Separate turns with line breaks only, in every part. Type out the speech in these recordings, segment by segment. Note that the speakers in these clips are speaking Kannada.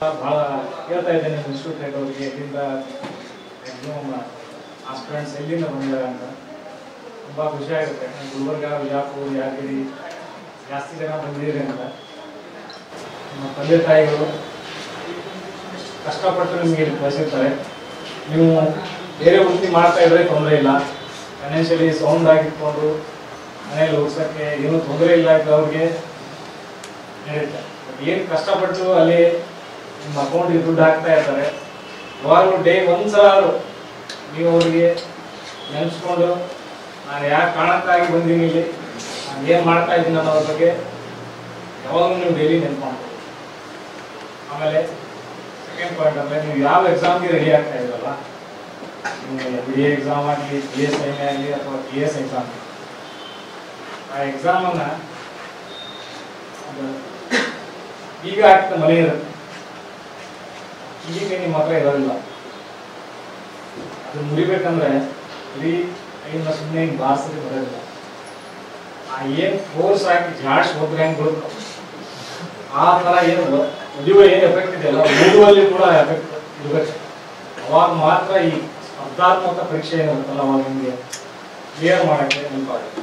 ಭಾಳ ಹೇಳ್ತಾ ಇದ್ದೇನೆ ಇನ್ಸ್ಟಿಟ್ಯೂಟ್ ಹೆಡ್ ಅವರಿಗೆ ಎಲ್ಲಿಂದ ಮ್ಯಾಕ್ಸಿಮಮ್ ಆಸ್ಪಿರೆಂಟ್ಸ್ ಎಲ್ಲಿಂದ ಬಂದಿದ್ದಾರೆ ಅಂತ ತುಂಬ ಖುಷಿ ಆಗುತ್ತೆ ಗುಲ್ಬರ್ಗ ವಿಜಾಪುರ ಯಾದಗಿರಿ ಜಾಸ್ತಿ ಜನ ಬಂದಿದ್ದೀರಿ ಅಂತ ನಮ್ಮ ತಂದೆ ತಾಯಿಗಳು ಕಷ್ಟಪಟ್ಟು ನಿಮಗೆ ಇಲ್ಲಿ ಕಳಿಸಿರ್ತಾರೆ ನೀವು ಬೇರೆ ವೃತ್ತಿ ಮಾಡ್ತಾ ಇದ್ರೆ ತೊಂದರೆ ಇಲ್ಲ ಫೈನಾನ್ಷಿಯಲಿ ಸೌಂಡ್ ಆಗಿಟ್ಕೊಂಡು ಮನೇಲಿ ಓದಿಸೋಕ್ಕೆ ಏನೂ ತೊಂದರೆ ಇಲ್ಲ ಇದ್ದವ್ರಿಗೆ ನಡೆಯುತ್ತೆ ಬಟ್ ಏನು ಕಷ್ಟಪಟ್ಟು ಅಲ್ಲಿ ನಿಮ್ಮ ಅಕೌಂಟಿಗೆ ದುಡ್ಡು ಹಾಕ್ತಾ ಇರ್ತಾರೆ ಯಾವಾಗಲೂ ಡೇ ಒಂದ್ಸಲ ನೀವು ಅವ್ರಿಗೆ ನೆನೆಸ್ಕೊಂಡು ನಾನು ಯಾಕೆ ಕಾರಣಕ್ಕಾಗಿ ಬಂದೀನಿ ಇಲ್ಲಿ ನಾನು ಏನು ಮಾಡ್ತಾ ಇದ್ದೀನಿ ಅನ್ನೋದ್ರ ಬಗ್ಗೆ ಯಾವಾಗಲೂ ನೀವು ಡೈಲಿ ನೆನ್ಪು ಮಾಡ್ಬೋದು ಆಮೇಲೆ ಸೆಕೆಂಡ್ ಪಾಯಿಂಟ್ ಅಂದರೆ ನೀವು ಯಾವ ಎಕ್ಸಾಮ್ಗೆ ರೆಡಿ ಆಗ್ತಾ ಇದ್ರಲ್ಲ ನೀವು ಬಿ ಎ ಎಕ್ಸಾಮ್ ಆಗಲಿ ಪಿ ಎಸ್ ಐ ಆಗಲಿ ಅಥವಾ ಪಿ ಎಸ್ ಎಕ್ಸಾಮ್ ಆ ಎಕ್ಸಾಮನ್ನು ಈಗ ಆಗ್ತದೆ ಮನೆ ಇರುತ್ತೆ ಈಗ ನಿಮ್ಮ ಹತ್ರ ಇರೋದಿಲ್ಲ ಅದು ಮುರಿಬೇಕಂದ್ರೆ ಬರೀ ಕೈಯಿಂದ ಸುಮ್ಮನೆ ಹಿಂಗೆ ಬಾರಿಸಿದ್ರೆ ಬರೋದಿಲ್ಲ ಆ ಏನು ಫೋರ್ಸ್ ಹಾಕಿ ಜಾಡ್ಸ್ ಹೋದ್ರೆ ಹೆಂಗೆ ಬರುತ್ತೆ ಆ ಥರ ಏನು ಒದಿಯುವ ಏನು ಎಫೆಕ್ಟ್ ಇದೆಯಲ್ಲ ಓದುವಲ್ಲಿ ಕೂಡ ಎಫೆಕ್ಟ್ ಇರಬೇಕು ಅವಾಗ ಮಾತ್ರ ಈ ಸ್ಪರ್ಧಾತ್ಮಕ ಪರೀಕ್ಷೆ ಏನಿರುತ್ತಲ್ಲ ಅವಾಗ ನಿಮಗೆ ಕ್ಲಿಯರ್ ಮಾಡೋಕ್ಕೆ ನೆನಪಾಗುತ್ತೆ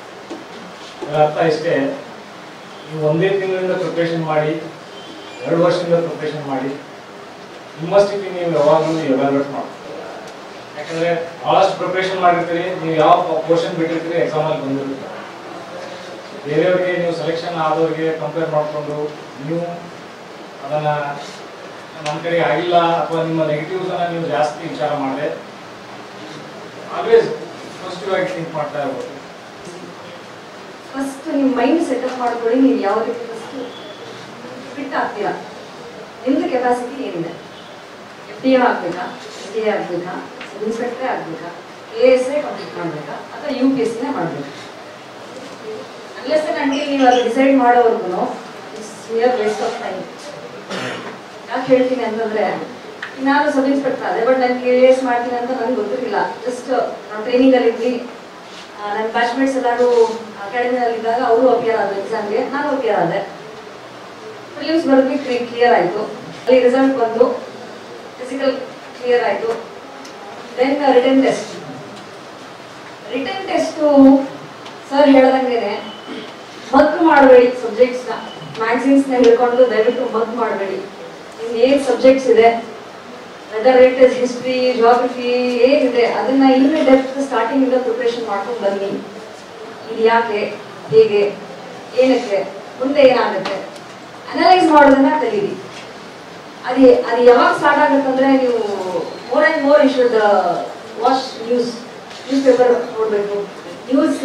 ಇದರ ಅರ್ಥ ಇಷ್ಟೇ ನೀವು ಒಂದೇ ತಿಂಗಳಿಂದ ಪ್ರಿಪ್ರೇಷನ್ ಮಾಡಿ ಎರಡು ವರ್ಷದಿಂದ ಪ್ರಿಪ್ರೇಷನ್ ಮಾಡಿ ನಿಮ್ಮಷ್ಟಿಗೆ ನೀವು ಯಾವಾಗಲೂ ಎವ್ಯಾಲ್ಯೂಟ್ ಮಾಡ್ತೀರಿ ಯಾಕಂದ್ರೆ ಬಹಳಷ್ಟು ಪ್ರಿಪ್ರೇಷನ್ ಮಾಡಿರ್ತೀರಿ ನೀವು ಯಾವ ಪೋರ್ಷನ್ ಬಿಟ್ಟಿರ್ತೀರಿ ಎಕ್ಸಾಮಲ್ಲಿ ಬಂದಿರುತ್ತೆ ಬೇರೆಯವ್ರಿಗೆ ನೀವು ಸೆಲೆಕ್ಷನ್ ಆದವ್ರಿಗೆ ಕಂಪೇರ್ ಮಾಡಿಕೊಂಡು ನೀವು ಅದನ್ನ ನಮ್ಮ ಕಡೆ ಆಗಿಲ್ಲ ಅಥವಾ ನಿಮ್ಮ ನೆಗೆಟಿವ್ಸ್ ಅನ್ನ ನೀವು ಜಾಸ್ತಿ ವಿಚಾರ ಮಾಡಿದೆ ಆಲ್ವೇಸ್ ಪಾಸಿಟಿವ್ ಆಗಿ ಥಿಂಕ್ ಮಾಡ್ತಾ ಇರ್ಬೋದು
ಫಸ್ಟ್ ನಿಮ್ಮ ಮೈಂಡ್ ಸೆಟಪ್ ಮಾಡ್ಕೊಳ್ಳಿ ನೀವು ಯಾವ ರೀತಿ ಫಸ್ಟ್ ಫಿಟ್ ಆಗ್ತೀರಾ ನಿಮ್ದು ಕೆಪಾಸಿಟಿ ಏನಿದೆ ಎಫ್ ಡಿ ಎ ಆಗಬೇಕಾ ಎಸ್ ಡಿ ಎ ಆಗಬೇಕಾ ಸಬ್ ಇನ್ಸ್ಪೆಕ್ಟ್ರೇ ಆಗಬೇಕಾ ಎ ಎಸ್ ಎ ಕಂಪ್ಲೀಟ್ ಮಾಡಬೇಕಾ ಅಥವಾ ಯು ಪಿ ಎಸ್ ಸಿನೇ ಮಾಡಬೇಕಾ ಅನ್ಲೆಸ್ ನನಗೆ ನೀವು ಅದು ಡಿಸೈಡ್ ಮಾಡೋವರೆಗೂ it's near waste of time ಯಾಕೆ ಹೇಳ್ತೀನಿ ಅಂತಂದ್ರೆ ನಾನು ಸಬ್ ಇನ್ಸ್ಪೆಕ್ಟರ್ ಅದೇ ಬಟ್ ನನಗೆ ಎ ಎಸ್ ಮಾಡ್ತೀನಿ ಅಂತ ನನಗೆ ಗೊತ್ತಿರಲಿಲ್ಲ ಜಸ್ಟ್ ನಾವು ಟ್ರೈನಿಂಗಲ್ಲಿ ಇದ್ವಿ ನನ್ನ ಬ್ಯಾಚ್ಮೇಟ್ಸ್ ಎಲ್ಲರೂ ಅಕಾಡೆಮಿನಲ್ಲಿ ಇದ್ದಾಗ ಅವರು ಅಪಿಯರ್ ಆದ್ರು ಎಕ್ಸಾಮ್ಗೆ ನಾನು ಅಪಿಯರ್ ಆದೆ ಫಿಲಿಮ್ಸ್ ಬರೆದ್ವಿ ಕ್ಲಿಯರ್ ಆಯಿತು ಅಲ್ಲಿ ರಿಸಲ್ಟ್ ಬಂದು ಫಿಸಿಕಲ್ ಕ್ಲಿಯರ್ ಆಯಿತು then return test return test sir ಹೇಳ್ದಂಗೆ ಮದ್ದು ಮಾಡಬೇಡಿ ಸಬ್ಜೆಕ್ಟ್ಸ್ನ ಮ್ಯಾಗ್ಝಿನ್ಸ್ನ ಹಿಡ್ಕೊಂಡು ದಯವಿಟ್ಟು ಮದ್ದು ಮಾಡಬೇಡಿ ನಿಮ್ಗೆ ಏನು ಸಬ್ಜೆಕ್ಟ್ಸ್ ಇದೆ whether it is history geography ಏನಿದೆ ಅದನ್ನ ಇನ್ನೂ ಡೆಪ್ತ್ ಸ್ಟಾರ್ಟಿಂಗ್ ಇಂದ ಪ್ರಿಪ್ರೇಷನ್ ಮಾಡ್ಕೊಂಡು ಬನ್ನಿ ಇದು ಯಾಕೆ ಹೇಗೆ ಏನಕ್ಕೆ ಮುಂದೆ ಏನಾಗುತ್ತೆ ಅನಲೈಸ್ ಮಾಡೋದನ್ನ ಕಲೀರಿ ಅದು ಅದು ಯಾವಾಗ ಸ್ಟಾರ್ಟ್ ಆಗುತ್ತೆ ಅಂದ್ರೆ ನೀವು more and more you should watch news news paper ನೋಡಬೇಕು ನ್ಯೂಸ್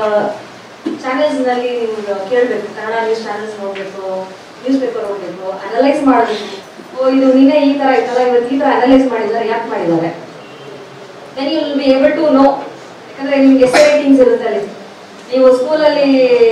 ಚಾನೆಲ್ಸ್ನಲ್ಲಿ ನೀವು ಕೇಳಬೇಕು ಕನ್ನಡ ನ್ಯೂಸ್ ಚಾನೆಲ್ಸ್ ನೋಡಬೇಕು ನ್ಯೂಸ್ ಪೇಪರ್ ಓದಬೇಕು ಅನಲೈಸ್ ಮಾಡಬೇಕು ಓ ಇದು ನಿನ್ನೆ ಈ ತರ ಇತ್ತಲ್ಲ ಇವತ್ತು ಈ ತರ ಅನಲೈಸ್ ಮಾಡಿದ್ದಾರೆ ಯಾಕೆ ಮಾಡಿದ್ದಾರೆ then you will be able to know ಯಾಕಂದ್ರೆ ನಿಮ್ಗೆ ಎಸ್ ರೈಟಿಂಗ್ಸ್ ಇರುತ್ತೆ ಅಲ್ಲಿ ನೀವು ಸ್ಕೂಲಲ್ಲಿ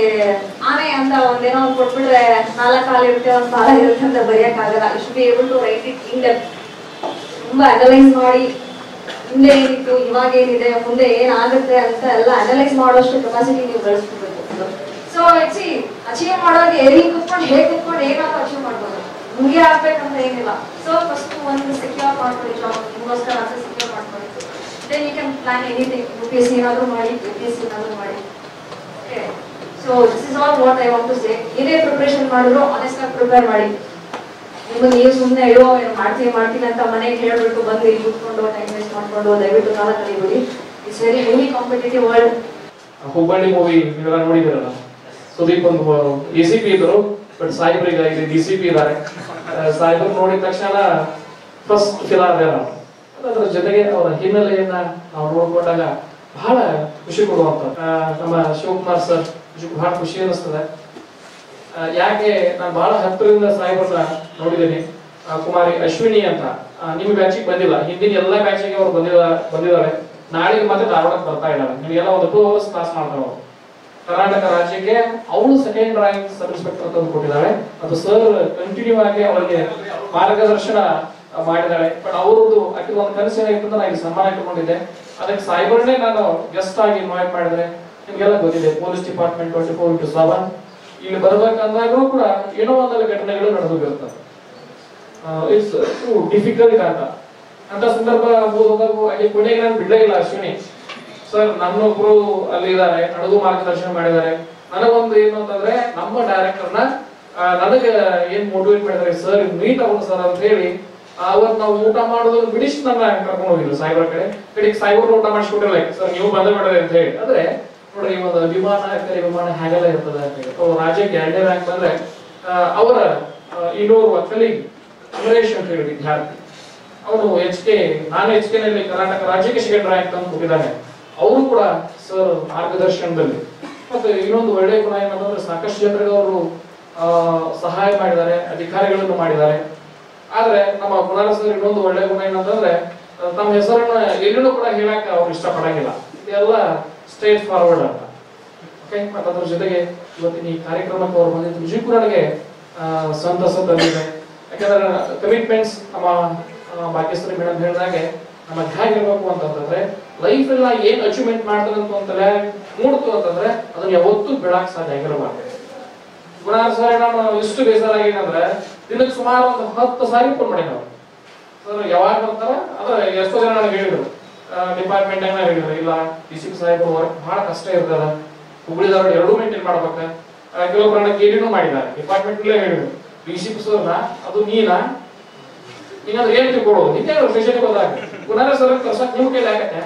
ಆನೆ ಅಂತ ಒಂದೇನೋ ಒಂದು ಕೊಟ್ಬಿಟ್ರೆ ನಾಲ್ಕು ಕಾಲು ಇರುತ್ತೆ ಒಂದು ಕಾಲ ಇರುತ್ತೆ ಅಂತ ಬರೆಯೋಕ್ಕಾಗಲ್ಲ you should be able to write it in depth ತುಂಬಾ ಅನಲೈಸ್ ಮಾಡಿ ಹಿಂದೆ ಏನಿತ್ತು ಇವಾಗ ಏನಿದೆ ಮುಂದೆ ಏನಾಗುತ್ತೆ ಅಂತ ಎಲ್ಲ ಅನಲೈಸ್ ಮಾಡೋಷ್ಟು ಕೆಪಾಸಿಟಿ ನೀವು ಬೆಳೆಸ್ಕೋಬೇಕು ಸೊ ಸಿ ಅಚೀವ್ ಮಾಡೋದು ಎಲ್ಲಿ ಕುತ್ಕೊಂಡು ಹೇಗೆ ಕುತ್ಕೊಂಡು ಏನಾದ್ರು ಅಚೀವ್ ಮಾಡ್ಬೋದು ಮುಗಿ ಆಗ್ಬೇಕಂತ ಏನಿಲ್ಲ ಸೊ ಫಸ್ಟ್ ಒಂದು ಸೆಕ್ಯೂರ್ ಮಾಡ್ಕೊಳ್ಳಿ ಜಾಬ್ ನಿಮಗೋಸ್ಕರ ಅಂತ ಸೆಕ್ಯೂರ್ ಮಾಡ್ಕೊಳ್ಳಿ then you can plan anything U P S C ಏನಾದರೂ ಮಾಡಿ ಯು ಪಿ ಎಸ್ ಸಿ ಏನಾದರೂ ಮಾಡಿ okay so this is all what I want to say ಏನೇ ಪ್ರಿಪ್ರೇಷನ್ ಮಾಡಿದ್ರು ಆನೆಸ್ಟ್ ಆಗಿ ಪ್ರಿಪೇರ್ ಮಾಡಿ ನಿಮಗೆ ನೀವು ಸುಮ್ಮನೆ ಅಯ್ಯೋ ಏನು ಮಾಡ್ತೀನಿ ಮಾಡ್ತೀನಿ ಅಂತ ಮನೆಗೆ ಹೇಳ್ಬಿಟ್ಟು ಬಂದು ಇಲ್ಲಿ ಕೂತ್ಕೊಂಡು ಟೈಮ್ ವೇಸ್ಟ್ ಮಾಡ್ಕೊಂಡು ದಯವಿಟ್ಟು ಕಾಲ ಕಲಿಬಿಡಿ it's very heavy competitive world
Hubballi movie ನೀವೆಲ್ಲ ನೋಡಿದಿರಲ್ಲ ಸುದೀಪ್ ಒಂದು ಎ ಸಿ ಪಿ ಇದ್ರು ಬಟ್ ಸಾಹೇಬ್ರಿಗೆ ಇಲ್ಲಿ ಡಿ ಸಿ ಪಿ ಇದ್ದಾರೆ ಸಾಹೇಬ್ರು ನೋಡಿದ ತಕ್ಷಣ ಫಸ್ಟ್ ಫಿಲ್ ಆದ ನಾವು ಅದ್ರ ಜೊತೆಗೆ ಅವರ ಹಿನ್ನೆಲೆಯನ್ನ ನಾವು ನೋಡ್ಕೊಂಡಾಗ ಬಹಳ ಖುಷಿ ಕೊಡುವಂತ ನಮ್ಮ ಶಿವಕುಮಾರ್ ಸರ್ ಬಹಳ ಖುಷಿ ಅನಿಸ್ತದೆ ಆ, ಯಾಕೆ ನಾನು ಬಹಳ ಹತ್ತಿರದಿಂದ ಸಾಹೇಬ್ರನ್ನ ನೋಡಿದ್ದೀನಿ ಆ, ಕುಮಾರಿ ಅಶ್ವಿನಿ ಅಂತ ಆ, ನಿಮ್ಮ ಬ್ಯಾಚಿಗೆ ಬಂದಿಲ್ಲ ಹಿಂದಿನ ಎಲ್ಲ ಬ್ಯಾಚಿಗೆ ಅವ್ರು ಬಂದಿದ ಬಂದಿದ್ದಾರೆ ನಾಳೆಗೆ ಮತ್ತೆ ಧಾರವಾಡಕ್ಕೆ ಬರ್ತಾ ಇದ್ದಾರೆ ನಿಮಗೆಲ್ಲ ಒಂದು ಟೂ ಅವರ್ಸ್ ಕ್ಲಾಸ್ ಮಾಡ್ತಾರೆ ಅವರು ಕರ್ನಾಟಕ ರಾಜ್ಯಕ್ಕೆ ಅವಳು ಸೆಕೆಂಡ್ ರ್ಯಾಂಕ್ ಸಬ್ ಇನ್ಸ್ಪೆಕ್ಟರ್ ತಂದು ಕೊಟ್ಟಿದ್ದಾಳೆ ಅದು ಸರ್ ಕಂಟಿನ್ಯೂ ಆಗಿ ಅವಳಿಗೆ ಮಾರ್ಗದರ್ಶನ ಮಾಡಿದ್ದಾಳೆ ಬಟ್ ಅವರದ್ದು ಅಕ್ಕಿ ಒಂದು ಕನಸು ಏನಾಗಿತ್ತು ಅಂದ್ರೆ ನಾನು ಇಲ್ಲಿ ಸನ್ಮಾನ ಇಟ್ಕೊಂಡಿದ್ದೆ ಅದಕ್ಕೆ ಸಾಯ್ಬರ್ನೇ ನಾನು ಗೆಸ್ಟ್ ಆಗಿ ಇನ್ವೈಟ್ ಮಾಡಿದ್ರೆ ನಿಮ್ಗೆಲ್ಲ ಗೊತ್ತಿದೆ police department twenty four into seven ಇಲ್ಲಿ ಬರ್ಬೇಕಂದಾಗೂ ಕೂಡ ಏನೋ ಒಂದಲ್ಲ ಘಟನೆಗಳು ನಡೆದು ಬೀರ್ತವೆ ಇಟ್ಸ್ ಡಿಫಿಕಲ್ಟ್ ಅಂತ ಅಂತ ಸಂದರ್ಭ ಹೋದಾಗ ಅಲ್ಲಿ ಕೊನೆಗೆ ನಾನು ಬಿಡಲೇ ಇಲ್ಲ ಅಶ್ವಿನಿ ಸರ್ ನನ್ನೊಬ್ರು ಅಲ್ಲಿ ಇದ್ದಾರೆ ನನಗೂ ಮಾರ್ಗದರ್ಶನ ಮಾಡಿದ್ದಾರೆ ನನಗೊಂದು ಏನು ಅಂತಂದ್ರೆ ನಮ್ಮ ಡೈರೆಕ್ಟರ್ನ ನನಗೆ ಏನ್ ಮೋಟಿವೇಟ್ ಮಾಡಿದ್ದಾರೆ ಸರ್ ಮೀಟ್ ಆಗೋಣ ಸರ್ ಅಂತ ಹೇಳಿ ಅವತ್ ನಾವು ಊಟ ಮಾಡೋದನ್ನ ಬಿಡಿಸಿ ನನ್ನ ಕರ್ಕೊಂಡು ಹೋಗಿದ್ರು ಸಾಯಿಬರ ಕಡೆ ಕಡೆಗೆ ಸಾಯಿಬರು ಊಟ ಮಾಡಿಸ್ಕೊಟ್ಟಿರಲ್ಲ ಸರ್ ನೀವು ಬಂದ ಬಿಡದೆ ಅಂತ ಹೇಳಿ ಅಂದ್ರೆ ನೋಡ್ರಿ ಒಂದು ವಿಮಾನ ಕರೆ ವಿಮಾನ ಹೇಗೆಲ್ಲ ಇರ್ತದೆ ಅಂತ ಹೇಳಿ ಅವ್ರು ರಾಜ್ಯಕ್ಕೆ ಎರಡನೇ ರ್ಯಾಂಕ್ ಬಂದ್ರೆ ಆ, ಅವರ ಆ, ಇನ್ನೋರ್ವ ಕಲೀಗ್ ಅಮರೇಶ್ ಅಂತ ಹೇಳಿ ವಿದ್ಯಾರ್ಥಿ ಅವನು ಎಚ್ ಕೆ ನಾನು ಎಚ್ ಕೆ ನಲ್ಲಿ ಕರ್ನಾಟಕ ರಾಜ್ಯಕ್ಕೆ ಸೆಕೆಂಡ್ ರ್ಯಾಂಕ್ ಅಂತ ಕೊಟ್ಟಿದ್ದಾನೆ ಅವರು ಕೂಡ ಸರ್ ಮಾರ್ಗದರ್ಶನದಲ್ಲಿ ಮತ್ತೆ ಇನ್ನೊಂದು ಒಳ್ಳೆಯ ಗುಣ ಏನಂತಂದ್ರೆ ಸಾಕಷ್ಟು ಜನರಿಗೆ ಅವರು ಆ, ಸಹಾಯ ಮಾಡಿದ್ದಾರೆ ಅಧಿಕಾರಿಗಳನ್ನು ಮಾಡಿದ್ದಾರೆ ಆದ್ರೆ ನಮ್ಮ ಗುಣಾಲ ಸರ್ ಇನ್ನೊಂದು ಒಳ್ಳೆಯ ಗುಣ ಏನಂತಂದ್ರೆ ಆ, ತಮ್ಮ ಹೆಸರನ್ನ ಎಲ್ಲಿನೂ ಕೂಡ ಹೇಳಕ್ ಅವ್ರು ಇಷ್ಟಪಡಂಗಿಲ್ಲ ಇದೆಲ್ಲ ಸ್ಟ್ರೇಟ್ ಫಾರ್ವರ್ಡ್ ಅಂತ ಓಕೆ ಮತ್ತೆ ಅದ್ರ ಜೊತೆಗೆ ಇವತ್ತಿನ ಈ ಕಾರ್ಯಕ್ರಮಕ್ಕೆ ಅವ್ರು ಬಂದಿದ್ದು ನಿಜಕ್ಕೂ ನನಗೆ ಆ, ಸಂತಸ ತಂದಿದೆ ಯಾಕಂದ್ರೆ ಕಮಿಟ್ಮೆಂಟ್ಸ್ ನಮ್ಮ ಆ, ಭಾಗ್ಯಶ್ರೀ ಮೇಡಮ್ ಹೇಳಿದಾಗೆ ನಮಗೆ ಹೇಗಿರ್ಬೇಕು ಅಂತಂದ್ರೆ ಲೈಫ್ ಎಲ್ಲ ಏನ್ ಅಚೀವ್ಮೆಂಟ್ ಮಾಡ್ತಾರೆ ಅಂತಂದ್ರೆ ಮೂಡ್ತು ಅಂತಂದ್ರೆ ಅದನ್ನ ಯಾವತ್ತೂ ಬೆಳಕ್ ಸಾಧ್ಯ ಆಗಿರಬಾರ್ದು ಗುಣಾರ ಸರ್ ನಾನು ಇಷ್ಟು ಬೇಸರ ಆಗಿನಂದ್ರೆ ದಿನಕ್ಕೆ ಸುಮಾರು ಒಂದು ಹತ್ತು ಸಾರಿ ಫೋನ್ ಮಾಡಿ ನಾವು ಸರ್ ಯಾವಾಗ ಬರ್ತಾರ ಅದ್ರ ಎಷ್ಟೋ ಜನ ನನಗೆ ಹೇಳಿದ್ರು ಡಿಪಾರ್ಟ್ಮೆಂಟ್ ಹೇಳಿದ್ರು ಇಲ್ಲ ಡಿ ಸಿ ಸಾಹೇಬ್ ವರ್ಕ್ ಬಹಳ ಕಷ್ಟ ಇರ್ತದ ಹುಬ್ಳಿದವ್ರು ಎರಡೂ ಮೇಂಟೈನ್ ಮಾಡ್ಬೇಕ ಆ, ಕೆಲವೊಬ್ರು ನನಗೆ ಕೇಳಿನೂ ಮಾಡಿದ್ದಾರೆ ಡಿಪಾರ್ಟ್ಮೆಂಟ್ ಹೇಳಿದ್ರು ಡಿ ಸಿ ಸರ್ನ ಅದು ನೀನಾ ನೀನಾದ್ರೆ ಏನ್ ತಿಳ್ಕೊಳ್ಳೋದು ನಿನ್ನೆ ಸ್ಟೇಷನ್ ಹೋದಾಗ ಗುಣಾರ ಸರ್ ಕರ್ಸಕ್ ನಿಮ್ ಕೈಲಿ ಆಗತ್ತೆ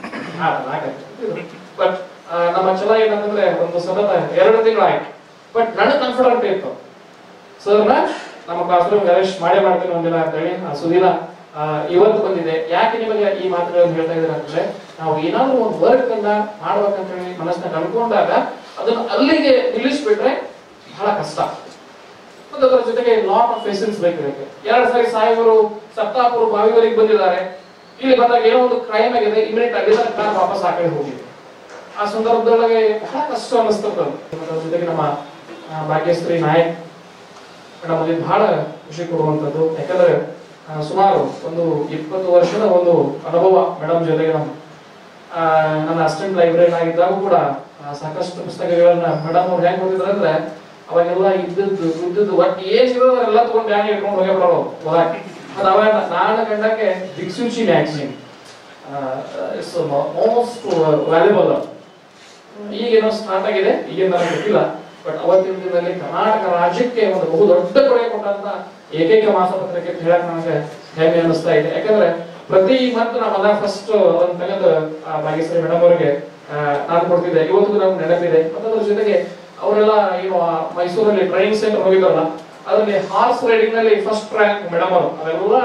ಬಟ್ ನಮ್ಮ ಛಲ ಏನಂತಂದ್ರೆ ಒಂದು ಸತತ ಎರಡು ತಿಂಗಳಾಯ್ತು ಬಟ್ ನನಗೆ ಕಾನ್ಫಿಡೆಂಟ್ ಇತ್ತು ಸರ್ನ ನಮ್ಮ ಕ್ಲಾಸ್ ರೂಮ್ ಅರೆಸ್ಟ್ ಮಾಡೇ ಮಾಡ್ತೀನಿ ಒಂದಿನ ಅಂತ ಹೇಳಿ ಆ ಸುದಿನ ಆ, ಇವತ್ತು ಬಂದಿದೆ ಯಾಕೆ ನಿಮಗೆ ಈ ಮಾತುಗಳನ್ನು ಹೇಳ್ತಾ ಇದ್ದಾರೆ ಅಂದ್ರೆ ನಾವು ಏನಾದ್ರೂ ಒಂದು ವರ್ಕ್ ಅನ್ನ ಮಾಡ್ಬೇಕಂತ ಹೇಳಿ ಮನಸ್ಸಿನಾಗ ಅನ್ಕೊಂಡಾಗ ಅದನ್ನ ಅಲ್ಲಿಗೆ ನಿಲ್ಲಿಸ್ಬಿಟ್ರೆ ಬಹಳ ಕಷ್ಟ ಮತ್ತು ಅದರ ಜೊತೆಗೆ ಲಾಟ್ ಆಫ್ ಪೇಷನ್ಸ್ ಬೇಕು ಇದಕ್ಕೆ ಎರಡು ಸಾರಿ ಸಾಯಿಬರು ಸಪ್ತಾಪುರ ಬಾವಿವರೆಗೆ ಬಂದಿದ್ದಾರೆ ಇಲ್ಲಿ ಬಂದಾಗ ಏನೋ ಒಂದು ಕ್ರೈಮ್ ಆಗಿದೆ ಇಮಿಡಿಯೇಟ್ ಅಲ್ಲಿಂದ ಕಾರ್ ವಾಪಸ್ ಆ ಕಡೆ ಹೋಗಿದೆ ಆ ಸಂದರ್ಭದೊಳಗೆ ಬಹಳ ಕಷ್ಟ ಅನಿಸ್ತದ ಅದರ ಜೊತೆಗೆ ನಮ್ಮ ಆ, ಭಾಗ್ಯಶ್ರೀ ನಾಯಕ್ ಮೇಡಮ್ ಅಲ್ಲಿ ಬಹಳ ಖುಷಿ ಕೊಡುವಂಥದ್ದು ಯಾಕಂದ್ರೆ ಆ, ಸುಮಾರು ಒಂದು ಇಪ್ಪತ್ತು ವರ್ಷದ ಒಂದು ಅನುಭವ ಮೇಡಮ್ ಜೊತೆಗೆ ನಮ್ಮ ಆ, ನನ್ನ ಅಸಿಸ್ಟೆಂಟ್ ಲೈಬ್ರರಿ ಆಗಿದ್ದಾಗ ಕೂಡ ಆ, ಸಾಕಷ್ಟು ಪುಸ್ತಕಗಳನ್ನ ಮೇಡಮ್ ಅವ್ರು ಹೆಂಗ್ ಓದಿದ್ರು ಅಂದ್ರೆ ಅವಾಗೆಲ್ಲ ಇದ್ದದ್ದು ಇದ್ದದ್ದು ಒಟ್ಟು ಏನ್ ಸಿಗೋದು ಎಲ್ಲ ತಗೊಂಡು ಬ್ಯಾಗ್ ಇಟ್ಕೊಂಡು ಹೋಗೇ ಬರೋರು ಓದಾಕಿ ಅದು ಅವಾಗ ನಾನು ಕಂಡಕ್ಕೆ Diksuchi magazine it's most valuable ಈಗೇನೋ ಸ್ಟಾರ್ಟ್ ಆಗಿದೆ ಈಗೇನು ನನಗೆ ಗೊತ್ತಿಲ್ಲ ಬಟ್ ಅವತ್ತಿನ ದಿನದಲ್ಲಿ ಕರ್ನಾಟಕ ರಾಜ್ಯಕ್ಕೆ ಒಂದು ಬಹು ದೊಡ್ಡ ಕೊಡುಗೆ ಕೊಟ್ಟಂತ ಏಕೈಕ ಮಾಸಪತ್ರಿಕೆ ಅಂತ ಹೇಳಕ್ ನನಗೆ ಹೆಮ್ಮೆ ಅನಿಸ್ತಾ ಇದೆ ಯಾಕಂದ್ರೆ ಪ್ರತಿ ಮಂತ್ ನಮ್ಮ ಫಸ್ಟ್ ಅದನ್ನ ತೆಗೆದು ಆ ಭಾಗ್ಯಶ್ರೀ ಮೇಡಮ್ ಅವರಿಗೆ ಆ, ನಾನು ಕೊಡ್ತಿದ್ದೆ ಇವತ್ತಿಗೂ ನಮ್ಗೆ ನೆನಪಿದೆ ಮತ್ತು ಅದ್ರ ಜೊತೆಗೆ ಅವರೆಲ್ಲ ಏನು ಆ ಮೈಸೂರಲ್ಲಿ ಟ್ರೈನಿಂಗ್ ಸೆಂಟರ್ ಹೋಗಿದ್ದಾರಲ್ಲ ಅದರಲ್ಲಿ ಹಾರ್ಸ್ ರೈಡಿಂಗ್ ನಲ್ಲಿ ಫಸ್ಟ್ ರ್ಯಾಂಕ್ ಮೇಡಮ್ ಅವರು ಅವೆಲ್ಲ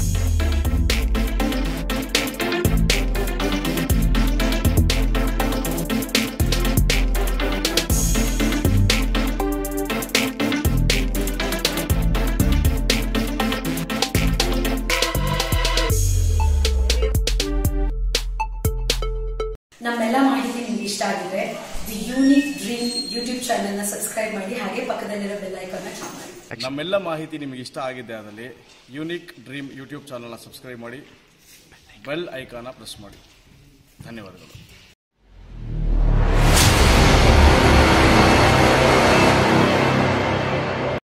ನಮ್ಮೆಲ್ಲ ಮಾಹಿತಿ ನಿಮ್ಗೆ ಇಷ್ಟ ಆಗಿದ್ರೆ the unique dream YouTube channel ನ ಸಬ್ಸ್ಕ್ರೈಬ್ ಮಾಡಿ ಹಾಗೆ ಪಕ್ಕದಲ್ಲಿರೋ ಬೆಲ್ ಐಕಾನ್ ಕ್ಲಿಕ್ ಮಾಡಿ
ನಮ್ಮೆಲ್ಲ ಮಾಹಿತಿ ನಿಮಗೆ ಇಷ್ಟ ಆಗಿದ್ದೆ ಆದಲ್ಲಿ ಯೂನಿಕ್ ಡ್ರೀಮ್ ಯೂಟ್ಯೂಬ್ ಚಾನಲ್ನ ಸಬ್ಸ್ಕ್ರೈಬ್ ಮಾಡಿ ಬೆಲ್ ಐಕಾನ ಪ್ರೆಸ್ ಮಾಡಿ ಧನ್ಯವಾದಗಳು